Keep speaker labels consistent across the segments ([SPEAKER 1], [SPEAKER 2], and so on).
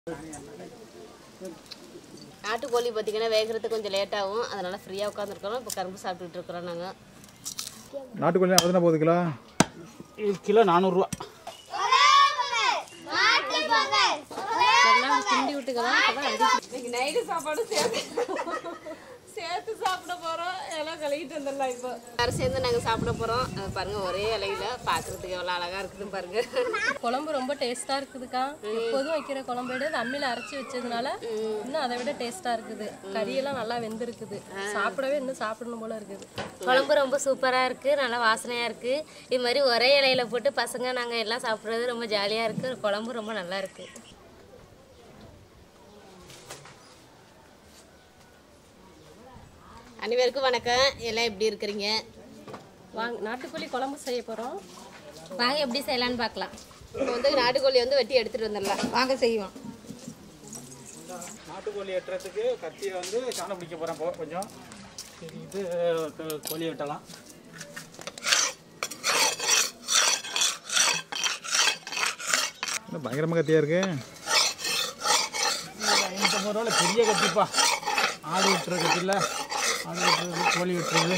[SPEAKER 1] நாட்டுக்கோழி பார்த்தீங்கன்னா வேகிறதுக்கு கொஞ்சம் லேட் ஆகும் அதனால ஃப்ரீயாக உட்காந்துருக்கோம் இப்போ கரும்பு சாப்பிட்டுட்டு இருக்கிறோம் நாங்கள்
[SPEAKER 2] நாட்டுக்கோழி அதுனா போகுது கிலோ
[SPEAKER 3] இது கிலோ நானூறுரூவா
[SPEAKER 1] நல்லா கிண்டி விட்டுக்கலாம் இன்னைக்கு நைட்டு சாப்பாடு சேர்த்து சேர்த்து சாப்பிட போகிறோம் எல்லாம் கழுவிட்டு வந்துடலாம் இப்போ எல்லாரும் சேர்ந்து நாங்கள் சாப்பிட போகிறோம் பாருங்க ஒரே இலையில பார்க்குறதுக்கு எவ்வளோ அழகாக இருக்குது பாருங்க
[SPEAKER 4] குழம்பு ரொம்ப டேஸ்டா இருக்குதுக்கா எப்போதும் வைக்கிற குழம்பு விட அம்மியில் அரைச்சி வச்சதுனால இன்னும் அதை விட டேஸ்டா இருக்குது கறியெல்லாம் நல்லா வெந்திருக்குது சாப்பிடவே இன்னும் சாப்பிடணும் போல இருக்குது
[SPEAKER 5] குழம்பு ரொம்ப சூப்பராக இருக்குது நல்லா வாசனையாக இருக்குது இது மாதிரி ஒரே இலையில போட்டு பசங்க நாங்கள் எல்லாம் சாப்பிட்றது ரொம்ப ஜாலியாக இருக்குது குழம்பு ரொம்ப நல்லா இருக்குது
[SPEAKER 1] அனைவருக்கும் வணக்கம் எல்லாம் எப்படி இருக்கிறீங்க
[SPEAKER 4] வாங்க நாட்டுக்கோழி குழம்பு செய்ய போறோம்
[SPEAKER 5] வாங்க எப்படி செய்யலான்னு பார்க்கலாம்
[SPEAKER 1] இப்போ வந்து நாட்டுக்கோழி வந்து வெட்டி எடுத்துகிட்டு வந்துடலாம் வாங்க செய்வோம்
[SPEAKER 3] நாட்டுக்கோழி வெட்டுறதுக்கு கத்தியை வந்து சாணம் பிடிக்க போகிறேன் இப்போ கொஞ்சம் சரி இது க- கோழி வெட்டலாம்
[SPEAKER 2] என்ன பயங்கரமாக கத்தியாக இருக்கு
[SPEAKER 3] ஐம்பது ரூபாயில் பெரிய கத்திப்பா ஆடு வெட்டுற கத்தியில் ஆடு வெட்டுறது கோழி வெட்டுறது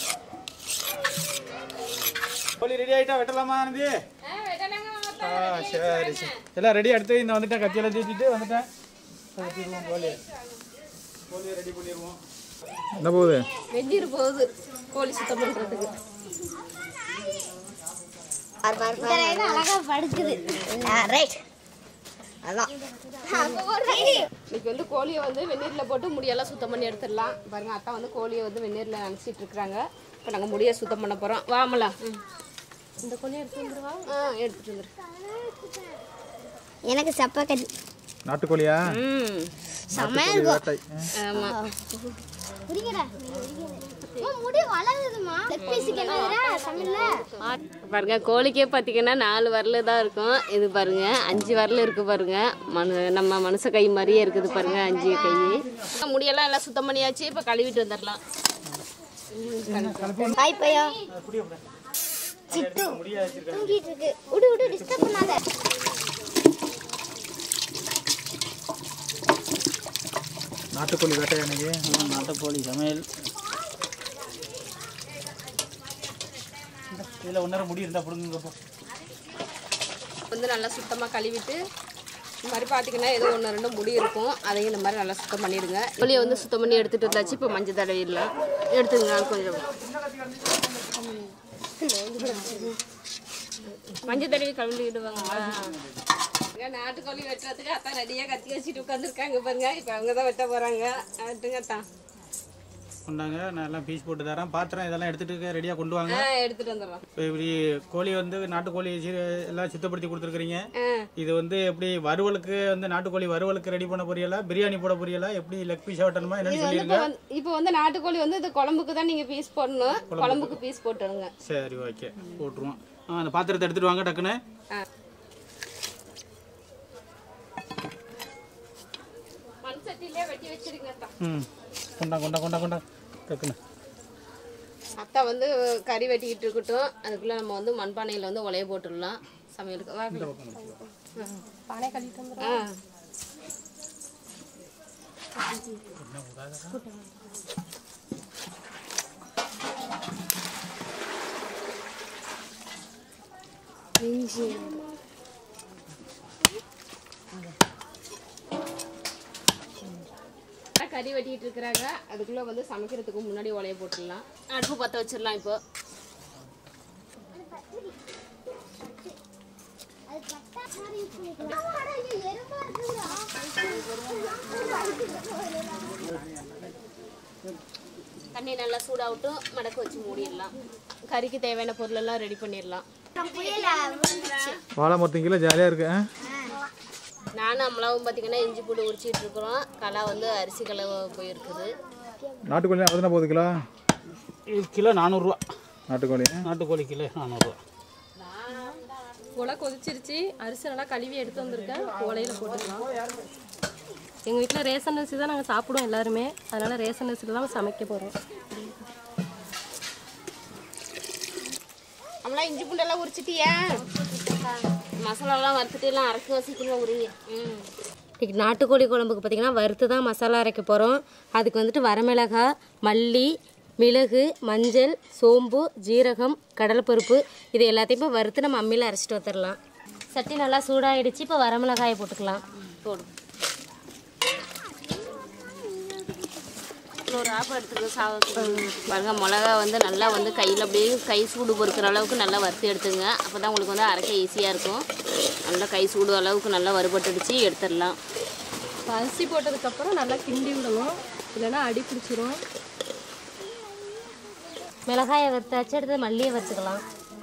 [SPEAKER 3] கோழி ரெடி ஆகிட்டா வெட்டலாமா ஆனந்தி ஆ சரி சரி எல்லாம் ரெடி அடுத்து இந்த வந்துட்டேன் கத்தியெல்லாம் தூக்கிட்டு வந்துட்டேன் வெட்டிடுவோம் கோழி கோழியை ரெடி பண்ணிடுவோம்
[SPEAKER 2] என்ன போகுது
[SPEAKER 1] வெந்நீர் போகுது கோழி சுத்தம் பண்ணுறதுக்கு
[SPEAKER 6] அழகா படுக்குது ரைட் அதான்
[SPEAKER 1] இன்னைக்கு வந்து கோழியை வந்து வெந்நீரில் போட்டு முடியெல்லாம் சுத்தம் பண்ணி எடுத்துடலாம் பாருங்க அத்தா வந்து கோழியை வந்து வெந்நீரில் நினச்சிட்டு இருக்கிறாங்க இப்போ நாங்கள் முடியை சுத்தம் பண்ண போகிறோம் வாமலா
[SPEAKER 4] இந்த கோழி எடுத்து வந்துருவா
[SPEAKER 1] ஆ எடுத்துட்டு வந்துரு
[SPEAKER 6] எனக்கு சப்பா கறி
[SPEAKER 2] நாட்டுக்கோழியா
[SPEAKER 1] ம்
[SPEAKER 6] செம்மையா
[SPEAKER 2] வேட்டை
[SPEAKER 1] ஆமாம்
[SPEAKER 6] புரியுதா முடி வளருதுமா பீஸுக்கு என்னதுடா தமிழ்ல
[SPEAKER 1] பாருங்க கோழிக்கே பார்த்தீங்கன்னா நாலு வரல தான் இருக்கும் இது பாருங்க அஞ்சு வரல இருக்கு பாருங்க மனு நம்ம மனுஷ கை மாதிரியே இருக்குது பாருங்க அஞ்சு கை முடியெல்லாம் எல்லாம் சுத்தம் பண்ணியாச்சு இப்போ கழுவிட்டு வந்துடலாம்
[SPEAKER 6] ஹாய் பையா சிட்டு தூங்கிட்டு இருக்கு விடு விடு டிஸ்டர்ப் பண்ணாத
[SPEAKER 2] நாட்டுக்கோழி வேட்டையா இன்னைக்கு
[SPEAKER 3] நாட்டுக்கோழி சமையல் இதில் ஒன்றரை முடி இருந்தால் பிடுங்கப்போ
[SPEAKER 1] வந்து நல்லா சுத்தமாக கழுவிட்டு இந்த மாதிரி பார்த்தீங்கன்னா ஏதோ ஒன்று ரெண்டு முடி இருக்கும் அதையும் இந்த மாதிரி நல்லா சுத்தம் பண்ணிடுங்க கோழியை வந்து சுத்தம் பண்ணி எடுத்துகிட்டு வந்தாச்சு இப்போ மஞ்சள் தடவிடலாம் எடுத்துங்க கொஞ்சம் மஞ்சள் தடவி கழுவிடுவாங்க நாட்டுக்கோழி வெட்டுறதுக்கு அத்தான் ரெடியாக கத்தி வச்சுட்டு உட்காந்துருக்காங்க பாருங்க இப்போ அவங்க தான் வெட்ட போகிறாங்க வெட்டுங்க அத்தான்
[SPEAKER 3] கொண்டாங்க நான் எல்லாம் பீஸ் போட்டு தரேன் பாத்திரம் இதெல்லாம் எடுத்துட்டு ரெடியாக கொண்டு வாங்க
[SPEAKER 1] ஆ எடுத்துகிட்டு வந்துடுறோம்
[SPEAKER 3] இப்போ இப்படி கோழி வந்து நாட்டுக்கோழி சி- எல்லாம் சுத்தப்படுத்தி கொடுத்துருக்குறீங்க இது வந்து எப்படி வறுவலுக்கு வந்து நாட்டுக்கோழி வறுவலுக்கு ரெடி பண்ண போறீங்களா பிரியாணி போட போறீங்களா எப்படி லெக் பீஸ் வெட்டணுமா என்னன்னு சொல்லிருங்க
[SPEAKER 1] இப்போ வந்து இப்போ வந்து நாட்டுக்கோழி வந்து இது குழம்புக்கு தான் நீங்கள் பீஸ் போடணும் குழம்புக்கு பீஸ் போட்டுருங்க
[SPEAKER 3] சரி ஓகே போட்டுருவோம் ஆ அந்த பாத்திரத்தை எடுத்துட்டு வாங்க டக்குன்னு
[SPEAKER 1] மண் சட்டிலே வெட்டி வச்சிருங்க அத்தா
[SPEAKER 3] ம் கொண்டா கொண்டா கொண்டா கொண்டா டக்குன்னு
[SPEAKER 1] அத்தா வந்து கறி வெட்டிக்கிட்டு இருக்கட்டும் அதுக்குள்ள நம்ம வந்து மண்பானையில் வந்து உலைய போட்டுடலாம் சமையலுக்கு வா அப்படி.
[SPEAKER 4] பானை கழிட்டு வந்துடும்
[SPEAKER 1] ஆ கறி வெட்டிட்டு இருக்கிறாங்க அதுக்குள்ள வந்து சமைக்கிறதுக்கு முன்னாடி உலைய போட்டுடலாம் அடுப்பு பற்ற வச்சிடலாம் இப்போ தண்ணி நல்லா சூடாகட்டும் மடக்க வச்சு மூடிடலாம் கறிக்கு தேவையான பொருள் எல்லாம் ரெடி பண்ணிடலாம்
[SPEAKER 2] வாழை மரத்தின் ஜாலியாக இருக்கு ஆ?
[SPEAKER 1] நானும் அம்மளாவும் பார்த்தீங்கன்னா இஞ்சி பூண்டு உரிச்சிட்டு இருக்கிறோம் கலா வந்து அரிசி கலவை போயிருக்குது
[SPEAKER 2] நாட்டுக்கோழி அதுனா போகுது கிலோ
[SPEAKER 3] இது கிலோ நானூறுரூவா
[SPEAKER 2] நாட்டுக்கோழி
[SPEAKER 3] நாட்டுக்கோழி கிலோ நானூறுரூவா
[SPEAKER 4] உலை கொதிச்சிருச்சு அரிசி நல்லா கழுவி எடுத்து வந்திருக்கேன் உலையில போட்டுக்கலாம் எங்கள் வீட்டில் ரேஷன் அரிசி தான் நாங்கள் சாப்பிடுவோம் எல்லாருமே அதனால ரேஷன் அரிசியில் தான் சமைக்க போகிறோம்
[SPEAKER 1] அம்மளா இஞ்சி பூண்டெல்லாம் உரிச்சிட்டியா மசாலாலாம் வறுத்துட்டு எல்லாம் அரைச்சி வச்சுக்கணும் உரிய ம்
[SPEAKER 5] இன்னைக்கு நாட்டுக்கோழி குழம்புக்கு பார்த்திங்கன்னா வறுத்து தான் மசாலா அரைக்க போகிறோம் அதுக்கு வந்துட்டு வரமிளகாய் மல்லி மிளகு மஞ்சள் சோம்பு ஜீரகம் கடலைப்பருப்பு இது எல்லாத்தையும் வறுத்து நம்ம அம்மியில் அரைச்சிட்டு வந்துடலாம் சட்டி நல்லா சூடாயிடுச்சு இப்போ வரமிளகாயை போட்டுக்கலாம்
[SPEAKER 1] போடும் ஒரு ஆப்பம் எடுத்துக்க சாதத்துக்கு பாருங்க மிளகா வந்து நல்லா வந்து கையில் அப்படியே கை சூடு பொறுக்கிற அளவுக்கு நல்லா வறுத்து எடுத்துங்க அப்போ தான் உங்களுக்கு வந்து அரைக்க ஈஸியாக இருக்கும் நல்லா கை சூடு அளவுக்கு நல்லா வறுபட்டுடுச்சு எடுத்துடலாம்
[SPEAKER 4] இப்போ அரிசி போட்டதுக்கப்புறம் நல்லா கிண்டி விடணும் இல்லைன்னா அடி பிடிச்சிரும்
[SPEAKER 5] மிளகாயை வறுத்தாச்சு அடுத்து மல்லியை வறுத்துக்கலாம்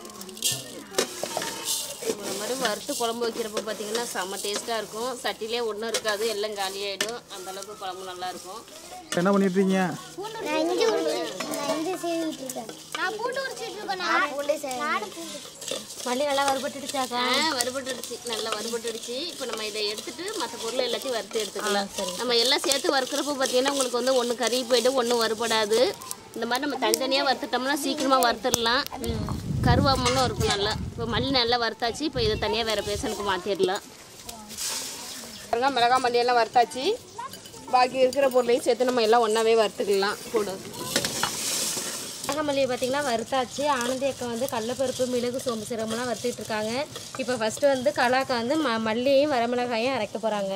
[SPEAKER 1] இந்த மாதிரி வறுத்து குழம்பு வைக்கிறப்ப பார்த்தீங்கன்னா செம்ம டேஸ்ட்டாக இருக்கும் சட்டிலே ஒன்றும் இருக்காது எல்லாம் காலியாகிடும் அந்த அளவுக்கு குழம்பு நல்லா இருக்கும்
[SPEAKER 2] என்ன பண்ணிட்டு இருக்கீங்க
[SPEAKER 6] நான் இஞ்சி உரிச்சு- நான் இஞ்சி சீவிட்டு இருக்கேன் நான் பூண்டு உரிச்சிட்டு இருக்கேன் நான் பூண்டு நாடு பூண்டு
[SPEAKER 5] மல்லி நல்லா வறுபட்டுடுச்சாக்கா
[SPEAKER 1] ஆ வறுபட்டுடுச்சு நல்லா வறுபட்டுடுச்சு இப்போ நம்ம இதை எடுத்துட்டு மற்ற பொருள் எல்லாத்தையும் வறுத்து எடுத்துக்கலாம் நம்ம எல்லாம் சேர்த்து வறுக்கிறப்ப பார்த்தீங்கன்னா உங்களுக்கு வந்து ஒன்று கறி போயிட்டு ஒன்றும் வறுபடாது இந்த மாதிரி நம்ம தனித்தனியாக வறுத்துட்டோம்னா சீக்கிரமாக வறுத்துடலாம் கருவாமலும் இருக்கும் நல்லா இப்போ மல்லி நல்லா வறுத்தாச்சு இப்போ இதை தனியாக வேறு பேசனுக்கு மாற்றிடலாம் பாருங்க மிளகா மல்லி எல்லாம் வறுத்தாச்சு பாக்கி இருக்கிற பொருளையும் சேர்த்து நம்ம எல்லாம் ஒன்றாவே வறுத்துக்கலாம் போடு
[SPEAKER 5] மல்லியை பார்த்தீங்கன்னா வறுத்தாச்சு ஆனந்தி அக்கா வந்து கடலப்பருப்பு மிளகு சோம்பு சீரகம்லாம் வறுத்துட்டு இருக்காங்க இப்போ ஃபஸ்ட்டு வந்து கலாக்கா வந்து ம மல்லியையும் வரமிளகாயும் அரைக்க போகிறாங்க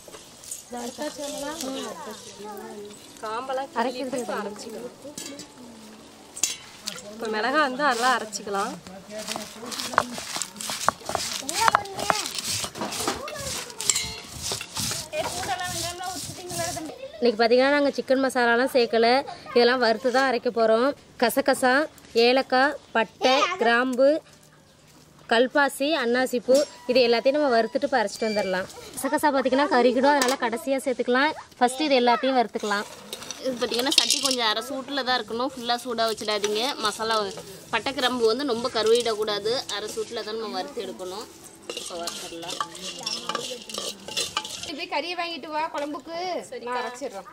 [SPEAKER 4] காம்பெல்லாம் அரைக்கிறது இப்போ அரைச்சிக்கலாம் இப்போ மிளகா வந்து நல்லா அரைச்சிக்கலாம்
[SPEAKER 5] இன்றைக்கி பார்த்தீங்கன்னா நாங்கள் சிக்கன் மசாலாலாம் சேர்க்கல இதெல்லாம் வறுத்து தான் அரைக்க போகிறோம் கசகசா ஏலக்காய் பட்டை கிராம்பு கல்பாசி அன்னாசிப்பூ இது எல்லாத்தையும் நம்ம வறுத்துட்டு இப்போ அரைச்சிட்டு வந்துடலாம் கசகசா பார்த்தீங்கன்னா கறிக்கிடும் அதனால் கடைசியாக சேர்த்துக்கலாம் ஃபஸ்ட்டு இது எல்லாத்தையும் வறுத்துக்கலாம்
[SPEAKER 1] இது பார்த்தீங்கன்னா சட்டி கொஞ்சம் அரை சூட்டில் தான் இருக்கணும் ஃபுல்லாக சூடாக வச்சிடாதீங்க மசாலா பட்டை கிராம்பு வந்து ரொம்ப கருவிடக்கூடாது அரை சூட்டில் தான் நம்ம வறுத்து எடுக்கணும் இப்போ வறுத்துடலாம் இப்படி கறியை வாங்கிட்டு வா குழம்புக்கு நான் அரைச்சிடுறேன்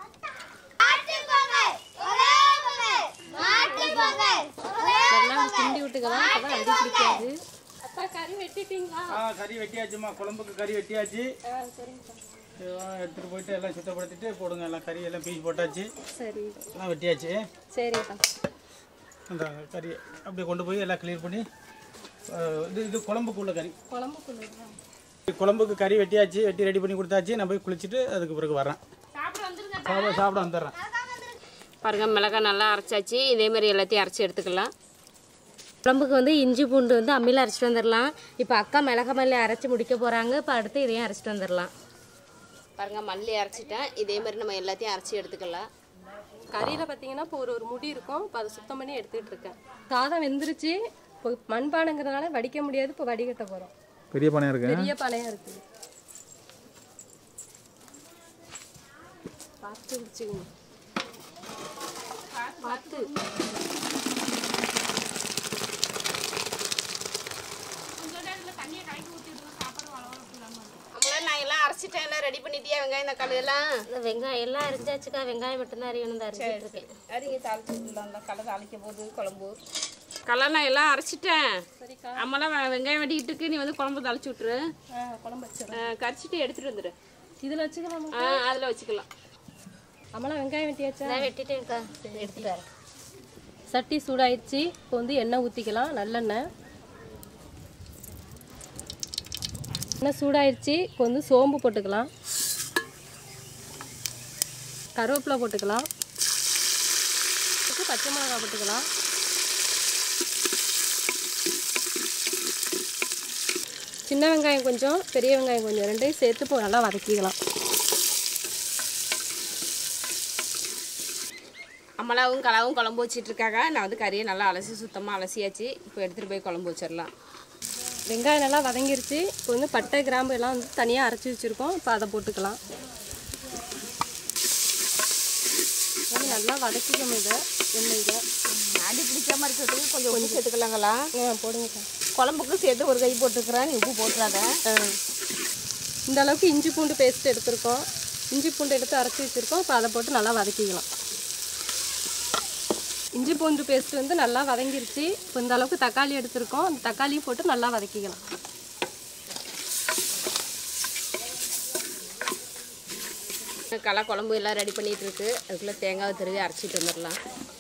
[SPEAKER 4] நல்லா கிண்டி விட்டுக்கலாம் அப்போ தான் அடி பிடிக்காது அப்பா கறி வெட்டிட்டீங்களா
[SPEAKER 3] ஆ கறி வெட்டியாச்சுமா குழம்புக்கு கறி வெட்டியாச்சு இதெல்லாம் எடுத்துகிட்டு போயிட்டு எல்லாம் சுத்தப்படுத்திட்டு போடுங்க எல்லாம் கறி எல்லாம் பீஸ் போட்டாச்சு
[SPEAKER 4] சரி
[SPEAKER 3] எல்லாம் வெட்டியாச்சு
[SPEAKER 4] சரிப்பா
[SPEAKER 3] அந்த கறி அப்படியே கொண்டு போய் எல்லாம் க்ளீன் பண்ணி அஹ், இது இது குழம்புக்கு உள்ள கறி
[SPEAKER 4] குழம்புக்குள்ள
[SPEAKER 3] குழம்புக்கு கறி வெட்டியாச்சு வெட்டி ரெடி பண்ணி கொடுத்தாச்சு நான் போய் குளிச்சுட்டு அதுக்கு பிறகு வரேன் சாப்பிட சாப்பிட வந்துடுறேன்
[SPEAKER 1] பாருங்க மிளகாய் நல்லா அரைச்சாச்சு இதே மாதிரி எல்லாத்தையும் அரைச்சி எடுத்துக்கலாம்
[SPEAKER 5] குழம்புக்கு வந்து இஞ்சி பூண்டு வந்து அம்மியில் அரைச்சிட்டு வந்துடலாம் இப்போ அக்கா மிளகா மல்லி அரைச்சி முடிக்க போகிறாங்க இப்போ அடுத்து இதையும் அரைச்சிட்டு வந்துடலாம்
[SPEAKER 1] பாருங்க மல்லி அரைச்சிட்டேன் இதே மாதிரி நம்ம எல்லாத்தையும் அரைச்சி எடுத்துக்கலாம்
[SPEAKER 4] கறியில் பார்த்தீங்கன்னா இப்போ ஒரு ஒரு முடி இருக்கும் இப்போ அதை சுத்தம் பண்ணி எடுத்துகிட்டு இருக்கேன் சாதம் வெந்துருச்சு இப்போ மண்பானைங்கிறதுனால வடிக்க முடியாது இப்போ வடிகட்ட போகிறோம்
[SPEAKER 2] பெரிய பானையாக இருக்கு
[SPEAKER 4] பெரிய பானையாக இருக்குது பார்த்து பிடிச்சிக்கணும் பார்த்து
[SPEAKER 1] நம்மளாம் நான் எல்லாம் அரைச்சிட்டேன் எல்லாம் ரெடி பண்ணிட்டியா வெங்காயம் தக்காளி எல்லாம்
[SPEAKER 5] இந்த வெங்காயம் எல்லாம் அரைஞ்சாச்சுக்கா வெங்காயம் மட்டும்தான் அறியணும் தான் அரைச்சிட்டு இருக்கேன்
[SPEAKER 1] சரிங்க தாளிச்சு விடலாம் கடை தாளிக்க போகுது குழம்பு கடலை நான் எல்லாம் அரைச்சிட்டேன் அம்மாலாம் வெ- வெங்காயம் வெட்டிக்கிட்டு இருக்கு நீ வந்து குழம்பு தாளிச்சு விட்டுரு
[SPEAKER 4] குழம்பு வச்சிடும்
[SPEAKER 1] ஆ, கரிச்சிட்டு எடுத்துட்டு வந்துடு
[SPEAKER 4] இதில் வச்சுக்கலாமா
[SPEAKER 1] ஆ அதில் வச்சுக்கலாம்
[SPEAKER 4] அம்மலாம் வெங்காயம் வெட்டியாச்சா
[SPEAKER 5] நான் வெட்டிட்டேன்க்கா எடுத்துட்டு வரேன்
[SPEAKER 4] சட்டி சூடாயிடுச்சு இப்போ வந்து எண்ணெய் ஊற்றிக்கலாம் நல்லெண்ணெய் எண்ணெய் சூடாயிடுச்சு இப்போ வந்து சோம்பு போட்டுக்கலாம் கருவேப்பிலை போட்டுக்கலாம் அடுத்து பச்சை மிளகாய் போட்டுக்கலாம் சின்ன வெங்காயம் கொஞ்சம் பெரிய வெங்காயம் கொஞ்சம் ரெண்டையும் சேர்த்து இப்போ நல்லா வதக்கிக்கலாம்
[SPEAKER 1] அம்மலாவும் கலாவும் குழம்பு வச்சிட்டு இருக்காங்க நான் வந்து கறியை நல்லா அலசி சுத்தமாக அலசியாச்சு இப்போ எடுத்துகிட்டு போய் குழம்பு வச்சிடலாம்
[SPEAKER 4] வெங்காயம் நல்லா வதங்கிருச்சு இப்போ வந்து பட்டை கிராம்பு எல்லாம் வந்து தனியாக அரைச்சி வச்சுருக்கோம் இப்போ அதை போட்டுக்கலாம் வந்து நல்லா வதக்கிக்கணும் இதை எண்ணெயில்
[SPEAKER 1] அடி பிடிக்காம இருக்கிறதுக்கு கொஞ்சம் உப்பு சேர்த்துக்கலாங்களா
[SPEAKER 4] ஆ போடுங்கக்கா
[SPEAKER 1] குழம்புக்கு சேர்த்து ஒரு கை போட்டுக்கிறேன் நீ உப்பு போட்டுறாத
[SPEAKER 4] ஆ இந்த அளவுக்கு இஞ்சி பூண்டு பேஸ்ட் எடுத்திருக்கோம் இஞ்சி பூண்டு எடுத்து அரைச்சி வச்சுருக்கோம் இப்போ அதை போட்டு நல்லா வதக்கிக்கலாம் இஞ்சி பூண்டு பேஸ்ட் வந்து நல்லா வதங்கிருச்சு இப்போ இந்த அளவுக்கு தக்காளி எடுத்திருக்கோம் அந்த தக்காளியும் போட்டு நல்லா வதக்கிக்கலாம்
[SPEAKER 1] களை குழம்பு எல்லாம் ரெடி பண்ணிட்டு இருக்கு அதுக்குள்ளே தேங்காவை திருவி அரைச்சிட்டு வந்துடலாம்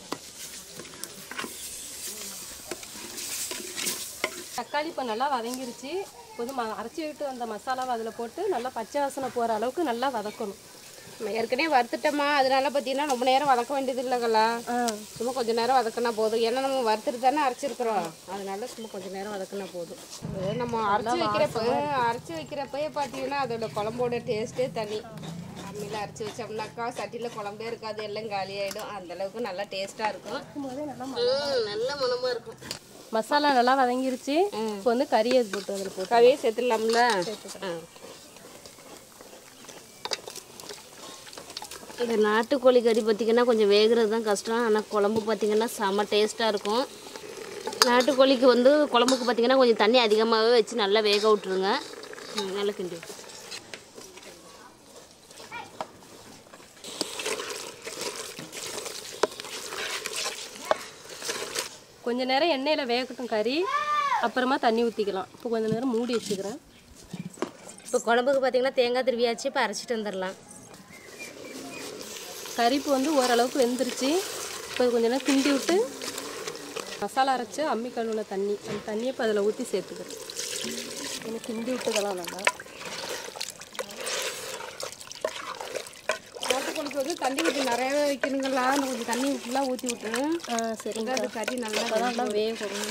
[SPEAKER 4] தக்காளி இப்போ நல்லா வதங்கிருச்சு இப்போ வந்து ம- அரைச்சி விட்டு அந்த மசாலாவை அதில் போட்டு நல்லா பச்சை வாசனை போகிற அளவுக்கு நல்லா வதக்கணும்
[SPEAKER 1] நம்ம ஏற்கனவே வறுத்துட்டோமா அதனால பார்த்தீங்கன்னா ரொம்ப நேரம் வதக்க வேண்டியது இல்லைங்களா
[SPEAKER 4] ஆ
[SPEAKER 1] சும்மா கொஞ்ச நேரம் வதக்கினா போதும் ஏன்னா நம்ம வறுத்துட்டு தானே அரைச்சிருக்கிறோம் அதனால சும்மா கொஞ்ச நேரம் வதக்கினா போதும் அது நம்ம அரைச்சி வைக்கிறப்ப அரைச்சி வைக்கிறப்பயே பார்த்தீங்கன்னா அதோட குழம்போட டேஸ்ட்டே தனி அம்மியில் அரைச்சி வச்சோம்னாக்கா சட்டியில் குழம்பே இருக்காது எல்லாம் காலியாயிடும் அந்த அளவுக்கு நல்லா டேஸ்ட்டாக இருக்கும் ம், நல்ல மனமாக இருக்கும்
[SPEAKER 4] மசாலா நல்லா வதங்கிருச்சு இப்போ வந்து கறி அது போட்டு அதில் போட்டு
[SPEAKER 1] கதையை சேர்த்துடலாம்ல ஆ. இந்த நாட்டுக்கோழி கறி பார்த்திங்கன்னா கொஞ்சம் வேகிறது தான் கஷ்டம் ஆனால் குழம்பு பார்த்திங்கன்னா செம டேஸ்ட்டாக இருக்கும் நாட்டுக்கோழிக்கு வந்து குழம்புக்கு பார்த்திங்கன்னா கொஞ்சம் தண்ணி அதிகமாகவே வச்சு நல்லா வேக விட்ருங்க ம், நல்லா கிண்டி விட்டு.
[SPEAKER 4] கொஞ்ச நேரம் எண்ணெயில் வேகட்டும் கறி அப்புறமா தண்ணி ஊற்றிக்கலாம் இப்போ கொஞ்ச நேரம் மூடி வச்சுக்கிறேன்
[SPEAKER 5] இப்போ குழம்புக்கு பார்த்தீங்கன்னா தேங்காய் திருவியாச்சு இப்போ அரைச்சிட்டு வந்துடலாம்
[SPEAKER 4] கறிப்பு வந்து ஓரளவுக்கு வெந்துருச்சு இப்போ கொஞ்ச நேரம் கிண்டி விட்டு மசாலா அரைச்சி அம்மி கழுவுன தண்ணி அந்த தண்ணியை இப்போ அதில் ஊற்றி சேர்த்துக்கிறேன் கொஞ்சம் கிண்டி விட்டுக்கலாம் நல்லா
[SPEAKER 1] நாட்டுக்கோழிக்கு வந்து தண்ணி ஊற்றி நிறையவே வைக்கணுங்களா அந்த கொஞ்சம் தண்ணி ஃபுல்லாக ஊற்றி விட்டு
[SPEAKER 4] ஆ சரிங்க
[SPEAKER 1] அது கறி நல்லா
[SPEAKER 4] நல்லா வேகும்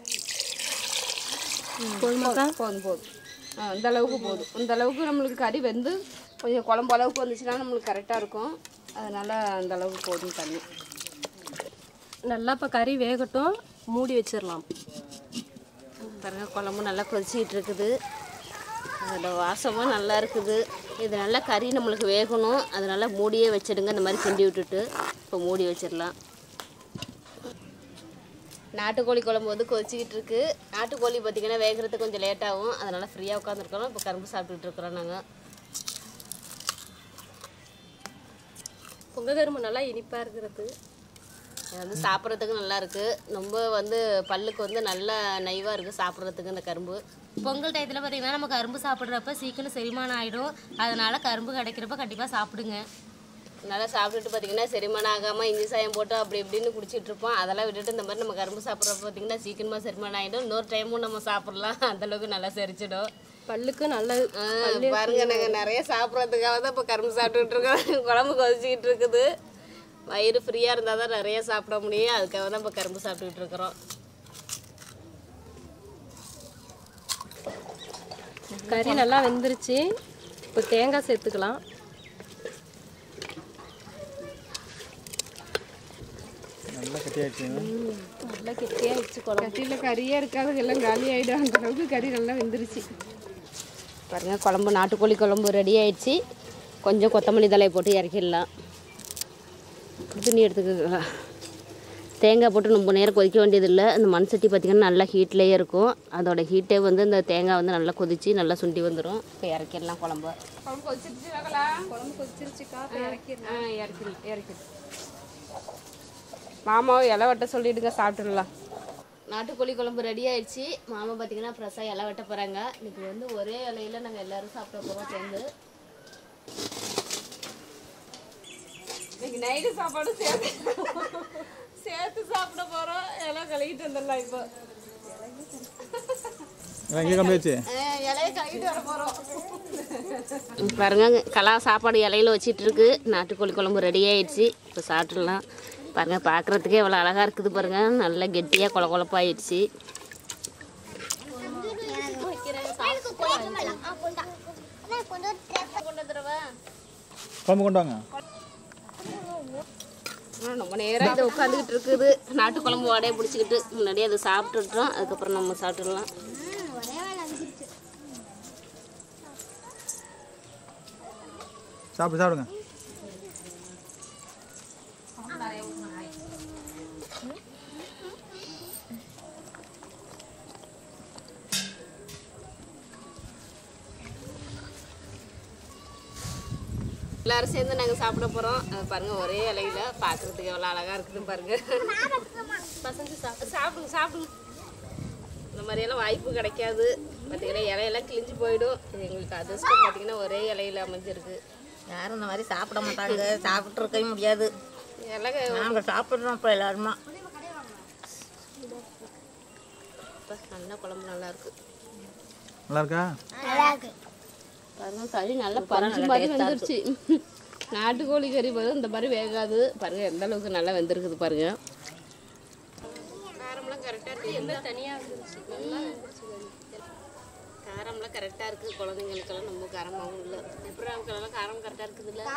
[SPEAKER 4] போதுமாக்கா
[SPEAKER 1] போதும் போதும் ஆ, இந்த அளவுக்கு போதும் இந்த அளவுக்கு நம்மளுக்கு கறி வெந்து கொஞ்சம் குழம்பு அளவுக்கு வந்துச்சுன்னா நம்மளுக்கு கரெக்டாக இருக்கும் அதனால அந்த அளவுக்கு போதும் தண்ணி
[SPEAKER 4] நல்லா இப்போ கறி வேகட்டும் மூடி வச்சிடலாம்
[SPEAKER 1] பாருங்க குழம்பு நல்லா கொதிச்சிக்கிட்டு இருக்குது அதோட வாசமும் நல்லா இருக்குது இது நல்லா கறி நம்மளுக்கு வேகணும் அதனால மூடியே வச்சிடுங்க இந்த மாதிரி கிண்டி விட்டுட்டு இப்போ மூடி வச்சிடலாம் நாட்டுக்கோழி குழம்பு வந்து கொதிச்சிக்கிட்டு இருக்கு நாட்டுக்கோழி பார்த்திங்கன்னா வேகிறதுக்கு கொஞ்சம் லேட் ஆகும் அதனால ஃப்ரீயாக உட்காந்துருக்கோம் இப்போ கரும்பு சாப்பிட்டுட்டு இருக்கிறோம் நாங்கள்
[SPEAKER 4] பொங்க கரும்பு நல்லா இனிப்பாக இருக்கிறது
[SPEAKER 1] இது வந்து சாப்பிட்றதுக்கு நல்லா இருக்கு ரொம்ப வந்து பல்லுக்கு வந்து நல்லா நைவாக இருக்குது சாப்பிட்றதுக்கு இந்த கரும்பு
[SPEAKER 5] பொங்கல் டயத்தில் பார்த்தீங்கன்னா நம்ம கரும்பு சாப்பிட்றப்ப சீக்கிரம் செரிமானம் ஆகிடும் அதனால கரும்பு கிடைக்கிறப்ப கண்டிப்பாக சாப்பிடுங்க
[SPEAKER 1] நல்லா சாப்பிட்டுட்டு பார்த்தீங்கன்னா செரிமானம் ஆகாமல் இஞ்சி சாயம் போட்டு அப்படி இப்படின்னு குடிச்சிட்டு இருப்போம் அதெல்லாம் விட்டுட்டு இந்த மாதிரி நம்ம கரும்பு சாப்பிட்றப்ப பார்த்தீங்கன்னா சீக்கிரமாக செரிமானம் ஆகிடும் இன்னொரு டைமும் நம்ம சாப்பிட்லாம் அந்தளவுக்கு நல்லா செரிச்சிடும்
[SPEAKER 4] பல்லுக்கு நல்லது
[SPEAKER 1] ஆ, பாருங்க நாங்கள் நிறைய சாப்பிட்றதுக்காக தான் இப்போ கரும்பு சாப்பிட்டுட்டு இருக்கோம் குழம்பு கொதிச்சிக்கிட்டு இருக்குது வயிறு ஃப்ரீயாக இருந்தால் தான் நிறைய சாப்பிட முடியும் அதுக்காக தான் இப்போ கரும்பு சாப்பிட்டுக்கிட்டு இருக்கிறோம்
[SPEAKER 4] கறி நல்லா வெந்துருச்சு இப்போ தேங்காய் சேர்த்துக்கலாம்
[SPEAKER 2] நல்லா கட்டியாச்சு
[SPEAKER 4] நல்லா கெட்டியாகிடுச்சு குழம்பு
[SPEAKER 1] கட்டியில் கறியே இருக்காது எல்லாம் காலி ஆகிடும் அந்த அளவுக்கு கறி நல்லா வெந்துருச்சு பாருங்க குழம்பு நாட்டுக்கோழி குழம்பு ரெடி ஆயிடுச்சு கொஞ்சம் கொத்தமல்லி தலையை போட்டு இறக்கிடலாம் துணி எடுத்துக்கலாம் தேங்காய் போட்டு ரொம்ப நேரம் கொதிக்க வேண்டியதில்லை இந்த மண் சட்டி பார்த்திங்கன்னா நல்லா ஹீட்லேயே இருக்கும் அதோட ஹீட்டே வந்து இந்த தேங்காய் வந்து நல்லா கொதிச்சு நல்லா சுண்டி வந்துடும் இப்போ இறக்கிடலாம் குழம்பு குழம்பு கொதிச்சிருச்சு
[SPEAKER 4] குழம்பு கொதிச்சிருச்சுக்கா
[SPEAKER 1] ஆ இறக்கிடலாம் இறக்கிடு மாமாவை இலை வெட்ட சொல்லிடுங்க சாப்பிட்டுடலாம் நாட்டுக்கோழி குழம்பு ரெடி ஆயிடுச்சு மாமா பார்த்தீங்கன்னா ஃப்ரெஷ்ஷாக இலை வெட்ட போகிறாங்க இன்னைக்கு வந்து ஒரே இலையில நாங்கள் எல்லாரும் சாப்பிட போகிறோம் சேர்ந்து இன்னைக்கு நைட்டு சாப்பாடு சேர்த்து சேர்த்து சாப்பிட போகிறோம் இலை கழுவிட்டு வந்துடலாம் இப்போ
[SPEAKER 2] எங்கே கம்பியாச்சு
[SPEAKER 1] இலையை கழுவிட்டு வர போகிறோம் பாருங்க கலா சாப்பாடு இலையில வச்சிட்டு இருக்கு நாட்டுக்கோழி குழம்பு ரெடி ஆயிடுச்சு இப்போ சாப்பிட்றலாம் பாருங்க பார்க்குறதுக்கே எவ்வளோ அழகாக இருக்குது பாருங்க நல்லா கெட்டியாக கொல கொழப்பாயிடுச்சு
[SPEAKER 2] குழம்பு கொண்டு வாங்க
[SPEAKER 1] ரொம்ப நேரம் இதை உட்காந்துக்கிட்டு இருக்குது நாட்டு குழம்பு வாடையை பிடிச்சிக்கிட்டு முன்னாடியே அதை சாப்பிட்டுட்டோம் அதுக்கப்புறம் நம்ம சாப்பிட்டுடலாம்
[SPEAKER 2] சாப்பிடு சாப்பிடுங்க
[SPEAKER 1] எல்லாரும் சேர்ந்து நாங்கள் சாப்பிட போகிறோம் பாருங்க ஒரே இலையில பார்க்குறதுக்கு எவ்வளோ அழகாக இருக்குது பாருங்க பசங்க சாப்பிடு சாப்பிடுங்க சாப்பிடுங்க இந்த மாதிரியெல்லாம் வாய்ப்பு கிடைக்காது பார்த்தீங்கன்னா இலையெல்லாம் கிழிஞ்சு போயிடும் இது எங்களுக்கு அதிர்ஷ்டம் பார்த்தீங்கன்னா ஒரே இலையில அமைஞ்சிருக்கு
[SPEAKER 7] யாரும் இந்த மாதிரி சாப்பிட மாட்டாங்க சாப்பிட்டு இருக்கவே முடியாது
[SPEAKER 1] எல்லாம்
[SPEAKER 7] நாங்கள் சாப்பிட்றோம் இப்போ எல்லாருமா
[SPEAKER 1] நல்ல குழம்பு நல்லா இருக்கு
[SPEAKER 2] நல்லா இருக்கா
[SPEAKER 1] பாருங்க கறி நல்லா பறிச்சு மாதிரி வந்துருச்சு நாட்டுக்கோழி கறி பாருங்க இந்த மாதிரி வேகாது பாருங்க எந்த அளவுக்கு நல்லா வெந்திருக்குது பாருங்க காரம்லாம் கரெக்டாக இருக்கு எந்த
[SPEAKER 4] தனியாக இருந்துச்சு
[SPEAKER 1] காரம்லாம் கரெக்டாக இருக்குது குழந்தைங்களுக்கெல்லாம் ரொம்ப காரமாகவும் இல்லை எப்படி அவங்களுக்கெல்லாம் காரம் கரெக்டாக இருக்குது இல்லை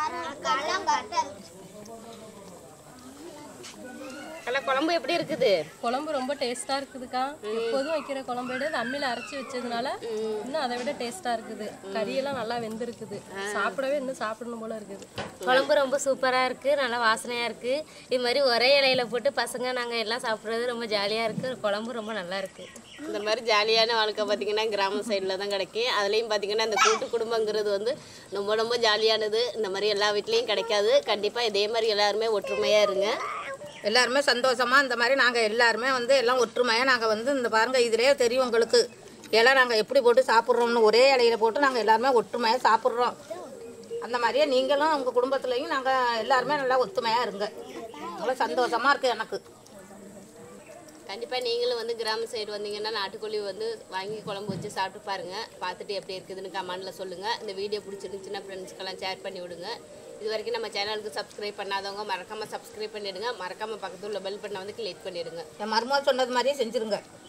[SPEAKER 1] எல்லாம் குழம்பு எப்படி இருக்குது
[SPEAKER 4] குழம்பு ரொம்ப டேஸ்டா இருக்குதுக்கா எப்போதும் வைக்கிற குழம்பு விட இது அம்மியில அரைச்சி வச்சதுனால இன்னும் அதை விட டேஸ்டா இருக்குது கறியெல்லாம் நல்லா வெந்திருக்குது சாப்பிடவே இன்னும் சாப்பிடணும் போல இருக்குது
[SPEAKER 5] குழம்பு ரொம்ப சூப்பராக இருக்குது நல்லா வாசனையாக இருக்குது இது மாதிரி ஒரே இலையில போட்டு பசங்க நாங்கள் எல்லாம் சாப்பிட்றது ரொம்ப ஜாலியாக இருக்குது குழம்பு ரொம்ப நல்லா இருக்குது
[SPEAKER 1] இந்த மாதிரி ஜாலியான வாழ்க்கை பார்த்தீங்கன்னா கிராம சைடில் தான் கிடைக்கும் அதுலேயும் பார்த்தீங்கன்னா இந்த கூட்டு குடும்பங்கிறது வந்து ரொம்ப ரொம்ப ஜாலியானது இந்த மாதிரி எல்லா வீட்லேயும் கிடைக்காது கண்டிப்பாக இதே மாதிரி எல்லாருமே ஒற்றுமையாக இருங்க
[SPEAKER 7] எல்லாருமே சந்தோஷமா இந்த மாதிரி நாங்கள் எல்லாருமே வந்து எல்லாம் ஒற்றுமையாக நாங்கள் வந்து இந்த பாருங்க இதிலே தெரியும் உங்களுக்கு எல்லாம் நாங்கள் எப்படி போட்டு சாப்பிட்றோம்னு ஒரே இலையில போட்டு நாங்கள் எல்லாருமே ஒற்றுமையாக சாப்பிட்றோம் அந்த மாதிரியே நீங்களும் உங்கள் குடும்பத்துலேயும் நாங்கள் எல்லாருமே நல்லா ஒத்துமையாக இருங்க நல்லா சந்தோஷமா இருக்குது எனக்கு
[SPEAKER 1] கண்டிப்பாக நீங்களும் வந்து கிராம சைடு வந்தீங்கன்னா நாட்டுக்கோழி வந்து வாங்கி குழம்பு வச்சு சாப்பிட்டு பாருங்கள் பார்த்துட்டு எப்படி இருக்குதுன்னு கமெண்டில் சொல்லுங்கள் இந்த வீடியோ பிடிச்சிருந்துச்சுன்னா ஃப்ரெண்ட்ஸ்க்கெல்லாம் ஷேர் பண்ணி விடுங்க இது வரைக்கும் நம்ம சேனலுக்கு சப்ஸ்கிரைப் பண்ணாதவங்க மறக்காமல் சப்ஸ்கிரைப் பண்ணிவிடுங்க மறக்காமல் பக்கத்துல உள்ள பெல் பட்டனை வந்து கிளிக் பண்ணிவிடுங்க
[SPEAKER 7] என் மருமகள் சொன்னது மாதிரியே செஞ்சுருங்க